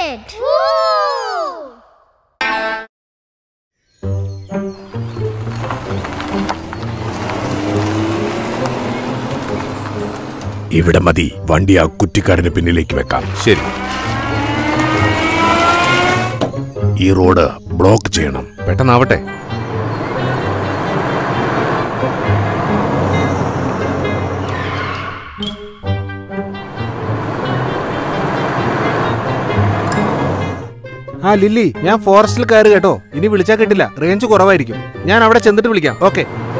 it! ഇവിടെ മതി വണ്ടി ആ കുറ്റിക്കാടിന് പിന്നിലേക്ക് വെക്കാം ശരി ഈ റോഡ് ബ്ലോക്ക് ചെയ്യണം പെട്ടെന്നാവട്ടെ ആ ലില്ലി ഞാൻ ഫോറസ്റ്റിൽ കയറി കേട്ടോ ഇനി വിളിച്ചാൽ കിട്ടില്ല റേഞ്ച് കുറവായിരിക്കും ഞാൻ അവിടെ ചെന്നിട്ട് വിളിക്കാം ഓക്കെ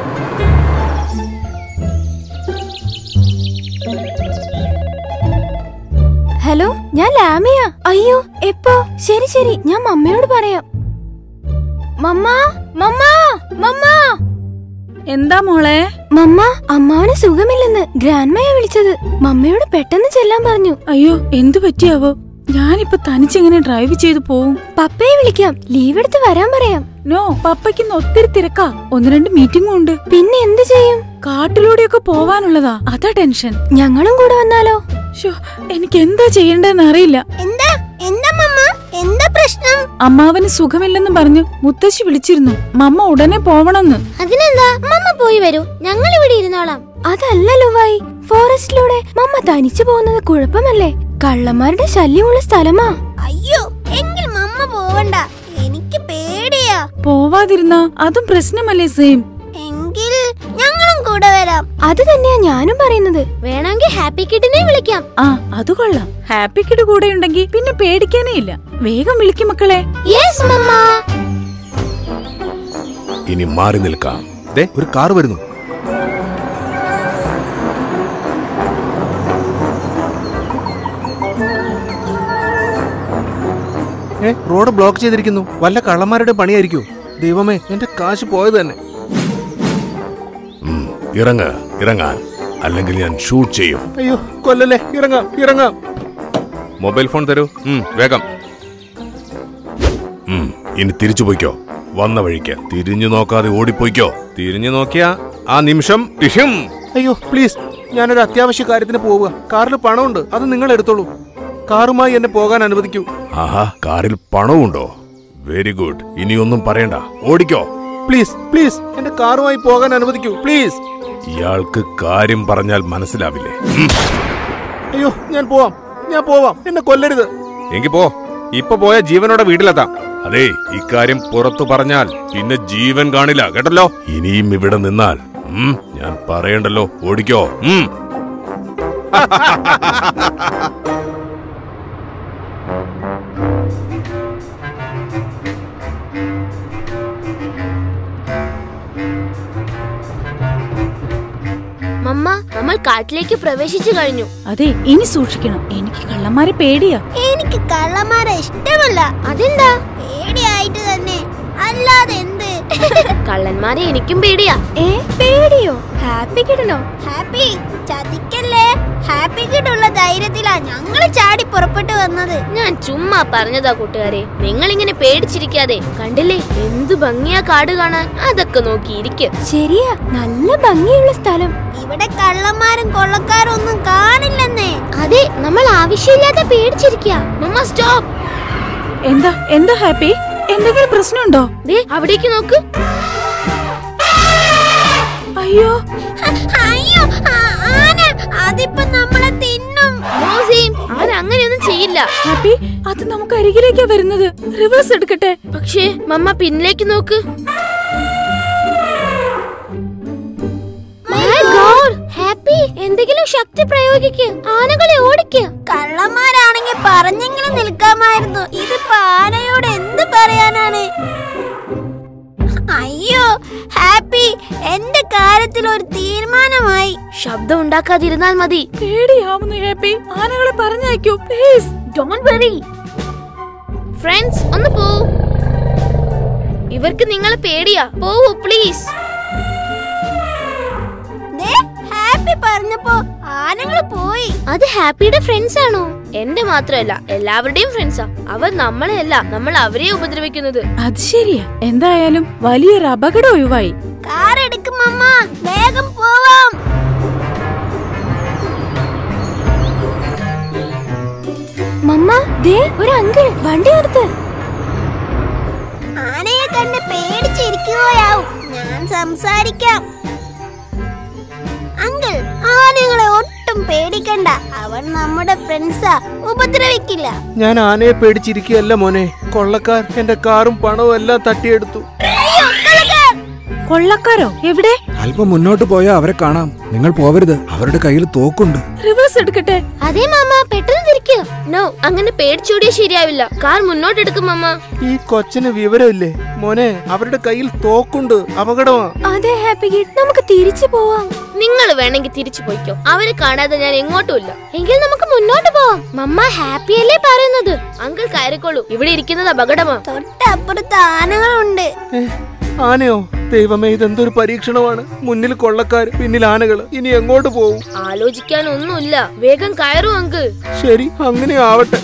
ഹലോ ഞാൻ ലാമിയ അയ്യോ എപ്പോ ശരി ശരി ഞാൻ മമ്മയോട് പറയാം മമ്മ മമ്മ മമ്മ എന്താ മോളെ മമ്മ അമ്മാവന് സുഖമില്ലെന്ന് ഗ്രാൻഡ്മയാ വിളിച്ചത് മമ്മയോട് പെട്ടെന്ന് ചെല്ലാൻ പറഞ്ഞു അയ്യോ എന്തു പറ്റിയാവോ ഞാനിപ്പോ തനിച്ചെങ്ങനെ ഡ്രൈവ് ചെയ്തു പോവും പപ്പയെ വിളിക്കാം ലീവ് എടുത്ത് വരാൻ പറയാം നോ പപ്പയ്ക്ക് ഒത്തിരി തിരക്കാ ഒന്ന് രണ്ട് മീറ്റിംഗും ഉണ്ട് പിന്നെ എന്ത് ചെയ്യും കാട്ടിലൂടെയൊക്കെ പോവാനുള്ളതാ അതാ ടെൻഷൻ ഞങ്ങളും കൂടെ വന്നാലോ ഷോ എനിക്ക് എന്താ ചെയ്യേണ്ടതെന്ന് അറിയില്ല എന്താ എന്താ മമ്മ എന്താ പ്രശ്നം അമ്മാവന് സുഖമില്ലെന്ന് പറഞ്ഞു മുത്തശ്ശി വിളിച്ചിരുന്നു മമ്മ ഉടനെ പോവണമെന്ന് അതിനെന്താ മമ്മ പോയി വരൂ ഞങ്ങൾ ഇവിടെ ഇരുന്നോളാം അതല്ല ലുവായി ഫോറസ്റ്റിലൂടെ മമ്മ തനിച്ചു പോകുന്നത് കുഴപ്പമല്ലേ കള്ളന്മാരുടെ ശല്യമുള്ള സ്ഥലമാ അയ്യോ എങ്കിൽ മമ്മ പോവണ്ട എനിക്ക് പേടിയാ പോവാതിരുന്നാ അതും പ്രശ്നമല്ലേ സെയിം എങ്കിൽ ഞങ്ങളും കൂടെ വരാം അത് തന്നെയാ ഞാനും പറയുന്നത് വേണമെങ്കിൽ ഹാപ്പി കിഡിനെ വിളിക്കാം ആ അത് കൊള്ളാം ഹാപ്പി കിഡ് കൂടെ ഉണ്ടെങ്കിൽ പിന്നെ പേടിക്കാനേ ഇല്ല വേഗം വിളിക്കും മക്കളെ യെസ് മമ്മ ഇനി മാറി നിൽക്കാം ദേ ഒരു കാർ വരുന്നു ഏ റോഡ് ബ്ലോക്ക് ചെയ്തിരിക്കുന്നു വല്ല കള്ളന്മാരുടെ പണിയായിരിക്കൂ ദൈവമേ എന്റെ കാശ് പോയത് തന്നെ ഉം, ഇറങ്ങ് ഇറങ്ങാൻ അല്ലെങ്കിൽ ഞാൻ ഷൂട്ട് ചെയ്യും അയ്യോ കൊല്ലല്ലേ ഇറങ്ങാം ഇറങ്ങാം മൊബൈൽ ഫോൺ തരൂ ഉം, വേഗം ഉം, ഇനി തിരിച്ചു പോയിക്കോ വന്ന വഴിക്ക് തിരിഞ്ഞു നോക്കാതെ ഓടിപ്പോയിക്കോ തിരിഞ്ഞു നോക്കിയാ ആ നിമിഷം ടിഷ്യം അയ്യോ പ്ലീസ് ഞാനൊരു അത്യാവശ്യ കാര്യത്തിന് പോവുക കാറിൽ പണമുണ്ട് അത് നിങ്ങൾ എടുത്തോളൂ കാറുമായി എന്നെ പോകാൻ അനുവദിക്കൂ ആഹാ കാറിൽ പണവുണ്ടോ വെരി ഗുഡ് ഇനിയൊന്നും പറയണ്ട ഓടിക്കോ പ്ലീസ് പ്ലീസ് എന്റെ കാറുമായി പോകാൻ അനുവദിക്കൂ പ്ലീസ് ഇയാൾക്ക് കാര്യം പറഞ്ഞാൽ മനസ്സിലാവില്ലേ ഉം, അയ്യോ ഞാൻ പോവാം ഞാൻ പോവാം എന്നെ കൊല്ലരുത് എങ്കി പോ ഇപ്പൊ പോയ ജീവനോടെ വീട്ടിലെത്താം അതെ ഇക്കാര്യം പുറത്തു പറഞ്ഞാൽ പിന്നെ ജീവൻ കാണില്ല കേട്ടല്ലോ ഇനിയും ഇവിടെ നിന്നാൽ ഉം, ഞാൻ പറയണ്ടല്ലോ ഓടിക്കോ ഉം. മമ്മ നമ്മൾ കാട്ടിലേക്ക് പ്രവേശിച്ചു കഴിഞ്ഞു അതെ ഇനി സൂക്ഷിക്കണം എനിക്ക് കള്ളന്മാരെ പേടിയാ എനിക്ക് കള്ളന്മാരെ ഇഷ്ടമല്ല അതെന്താ പേടിയായിട്ട് തന്നെ അല്ലാതെ എന്ത് കള്ളന്മാരെ എനിക്കും പേടിയാ ഏ പേടിയോ ഹാപ്പി കിടണോ ഹാപ്പി ചതിക്കല്ലേ ഹാപ്പി കിട്ടുള്ള ധൈര്യത്തിലാ ഞങ്ങള് ചാടി പുറപ്പെട്ടു വന്നത് ഞാൻ ചുമ്മാ പറഞ്ഞതാ കൂട്ടുകാരെ നിങ്ങൾ ഇങ്ങനെ പേടിച്ചിരിക്കാതെ കണ്ടില്ലേ എന്തു ഭംഗിയാ കാട് കാണാൻ അതൊക്കെ നോക്കിയിരിക്കും ശരിയാ നല്ല ഭംഗിയുള്ള സ്ഥലം ഇവിടെ കള്ളന്മാരും കൊള്ളക്കാരും ഒന്നും കാണില്ലെന്നേ അതെ നമ്മൾ ആവശ്യമില്ലാതെ പേടിച്ചിരിക്കുക മമ്മ സ്റ്റോപ്പ് എന്താ എന്താ ഹാപ്പി എന്തെങ്കിലും പ്രശ്നമുണ്ടോ ദേ അവിടേക്ക് നോക്ക് അയ്യോ അയ്യോ ആന അതിപ്പോ നമ്മളെ തിന്നും അവൻ അങ്ങനെയൊന്നും ചെയ്യില്ല ഹാപ്പി അത് നമുക്ക് അരികിലേക്കാ വരുന്നത് റിവേഴ്സ് എടുക്കട്ടെ പക്ഷേ മമ്മ പിന്നിലേക്ക് നോക്ക് ഹാപ്പി എന്തെങ്കിലും ശക്തി പ്രയോഗിക്ക് ആനകളെ ഓടിക്ക് കള്ളന്മാരാണെങ്കിൽ പറഞ്ഞെങ്കിലും നിൽക്കാമായിരുന്നു ഇതിപ്പോ ആനയോട് എന്ത് പറയാനാണ് അയ്യോ ഹാപ്പി എന്റെ കാര്യത്തിൽ ഒരു തീരുമാനമായി ശബ്ദം ഉണ്ടാക്കാതിരുന്നാൽ മതി പേടിയാവുന്നു ഹാപ്പി ആനകളെ പറഞ്ഞയക്കൂ പ്ലീസ് ഡോണ്ട് വറി ഫ്രണ്ട്സ് ഒന്ന് പോ ഇവർക്ക് നിങ്ങളെ പേടിയാ പോവൂ പ്ലീസ് ഹാപ്പി പറഞ്ഞപ്പോ ആനങ്ങൾ പോയി അത് ഹാപ്പിയുടെ ഫ്രണ്ട്സ് ആണോ എന്റെ മാത്രമല്ല എല്ലാവരുടെയും ഫ്രണ്ട്സാ അവർ നമ്മളെയല്ല നമ്മൾ അവരെ ഉപദ്രവിക്കുന്നത് അത് ശരിയാ എന്തായാലും വലിയൊരു അപകടം ഒഴിവായി കാർ എടുക്കും അമ്മ വേഗം പോവാം മമ്മ ദേ ഒരു അങ്കിൾ വണ്ടി നിർത്ത് ആനയെ കണ്ട് പേടിച്ചിരിക്കുകയാവും ഞാൻ സംസാരിക്കാം അങ്കിൾ ആനകളെ ഒട്ടും പേടിക്കണ്ട അവൻ നമ്മുടെ ഫ്രണ്ട്സാ ഉപദ്രവിക്കില്ല ഞാൻ ആനയെ പേടിച്ചിരിക്കുകയല്ല മോനെ കൊള്ളക്കാർ എന്റെ കാറും പണവും എല്ലാം തട്ടിയെടുത്തു കൊള്ളക്കാരോ എവിടെ അല്പം മുന്നോട്ട് പോയാൽ അവരെ കാണാം നിങ്ങൾ പോവരുത് അവരുടെ കയ്യിൽ തോക്കുണ്ട് റിവേഴ്സ് എടുക്കട്ടെ അതെ മാമ പെട്ടെന്ന് തിരിക്കോ നോ അങ്ങനെ പേടിച്ചോടിയാ ശരിയാവില്ല കാർ മുന്നോട്ടെടുക്കും മാമ ഈ കൊച്ചിന് വിവരമില്ലേ മോനെ അവരുടെ കയ്യിൽ തോക്കുണ്ട് അപകടമാ അതെ ഹാപ്പി കിഡ് നമുക്ക് തിരിച്ചു പോവാം നിങ്ങൾ വേണമെങ്കിൽ തിരിച്ചു പോയിക്കോ അവരെ കാണാതെ ഞാൻ എങ്ങോട്ടുമില്ല എങ്കിൽ നമുക്ക് മുന്നോട്ട് പോവാം മമ്മ ഹാപ്പി അല്ലേ പറയുന്നത് അങ്കിൾ കയറിക്കോളൂ ഇവിടെ ഇരിക്കുന്നത് അപകടമാ തൊട്ടപ്പുറത്ത് ആനകളുണ്ട് ഏ, ആനയോ ദൈവമേ ഇതെന്തൊരു പരീക്ഷണമാണ് മുന്നിൽ കൊള്ളക്കാർ പിന്നിൽ ആനകൾ ഇനി എങ്ങോട്ട് പോവും ആലോചിക്കാനൊന്നുമില്ല വേഗം കയറൂ അങ്കിൾ ശരി അങ്ങനെ ആവട്ടെ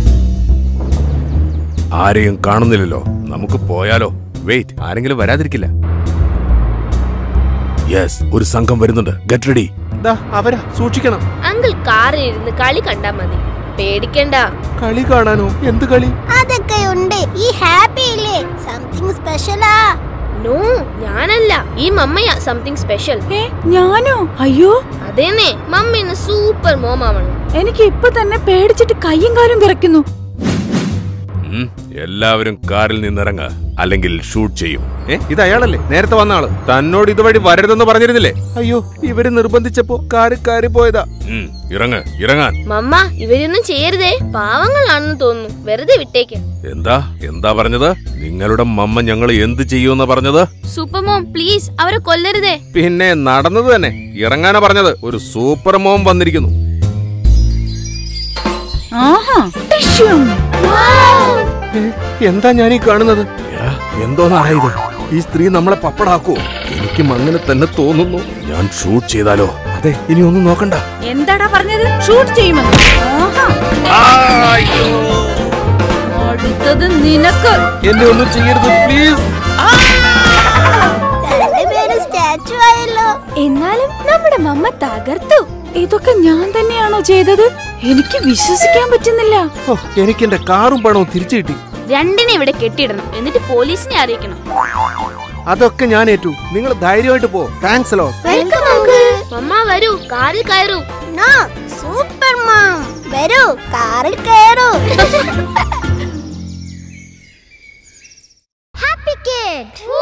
ആരെയും കാണുന്നില്ലല്ലോ നമുക്ക് പോയാലോ വെയിറ്റ് ആരെങ്കിലും വരാതിരിക്കില്ല യെസ് ഒരു സംഘം വരുന്നുണ്ട് ഗെറ്റ് റെഡി ദാ അവരാ സൂക്ഷിക്കണം അങ്കിൾ കാറിൽ ഇരുന്ന് കളി കണ്ടാ മതി പേടിക്കണ്ട കളി കാണാനോ എന്ത് കളി അതൊക്കെ ഉണ്ട് ഈ ഹാപ്പി ഇല്ലേ സംതിങ് സ്പെഷ്യലാ നോ ഞാനല്ല ഈ മമ്മയാ സംതിങ് സ്പെഷ്യൽ ഏ ഞാനോ അയ്യോ അതേന്നെ മമ്മ ഇന്ന് സൂപ്പർ മോമാവണം എനിക്ക് ഇപ്പൊ തന്നെ പേടിച്ചിട്ട് കയ്യും കാലും വിറയ്ക്കുന്നു ഉം, എല്ലാവരും കാറിൽ നിന്നിറങ്ങ അല്ലെങ്കിൽ ഷൂട്ട് ചെയ്യും ഏ ഇത് അയാളല്ലേ നേരത്തെ വന്ന ആള് തന്നോട് ഇതുവഴി വരരുതെന്ന് പറഞ്ഞിരുന്നില്ലേ അയ്യോ ഇവര് നിർബന്ധിച്ചപ്പോ കാറി കയറി പോയതാ ഉം, ഇറങ്ങ് ഇറങ്ങാൻ മമ്മ ഇവരൊന്നും ചെയ്യരുതേ പാവങ്ങളാണെന്ന് തോന്നുന്നു വെറുതെ വിട്ടേക്ക് എന്താ എന്താ പറഞ്ഞത് നിങ്ങളുടെ മമ്മ ഞങ്ങൾ എന്ത് ചെയ്യുമെന്ന് പറഞ്ഞത് സൂപ്പർ മോം പ്ലീസ് അവരെ കൊല്ലരുതേ പിന്നെ നടന്നത് തന്നെ ഇറങ്ങാനാ പറഞ്ഞത് ഒരു സൂപ്പർ മോം വന്നിരിക്കുന്നു ആഹാ ടിഷ്യം. ഏ, എന്താ ഞാൻ ഈ കാണുന്നത് എടാ, എന്തോന്നാണ് ഇത് ഈ സ്ത്രീ നമ്മളെ പപ്പടാക്കോ എനിക്കും അങ്ങനെ തന്നെ തോന്നുന്നു ഞാൻ ഷൂട്ട് ചെയ്താലോ അതെ ഇനി ഒന്നും നോക്കണ്ട എന്താടാ പറഞ്ഞത് ഷൂട്ട് ചെയ്യുമെന്ന് ആഹാ അടുത്തത് നിനക്ക് എന്നെ ഒന്നും ചെയ്യരുത് പ്ലീസ് രണ്ടുപേരും സ്റ്റാച്ചു ആയല്ലോ എന്നാലും നമ്മുടെ മമ്മ തകർത്തു ഇതൊക്കെ ഞാൻ തന്നെയാണോ ചെയ്തത് എനിക്ക് വിശ്വസിക്കാൻ പറ്റുന്നില്ല ഓ എനിക്ക് എന്റെ കാറും പണവും തിരിച്ചു കിട്ടി രണ്ടിനെ ഇവിടെ കെട്ടിയിടണം എന്നിട്ട് പോലീസിനെ അറിയിക്കണം അതൊക്കെ ഞാൻ ഏറ്റു നിങ്ങൾ ധൈര്യമായിട്ട് പോ താങ്ക്സ് ലോ വെൽക്കം മമ്മ വരൂ കാറിൽ കയറൂ സൂപ്പർ മാം വരൂ കാറിൽ കയറൂ ഹാപ്പി കിഡ്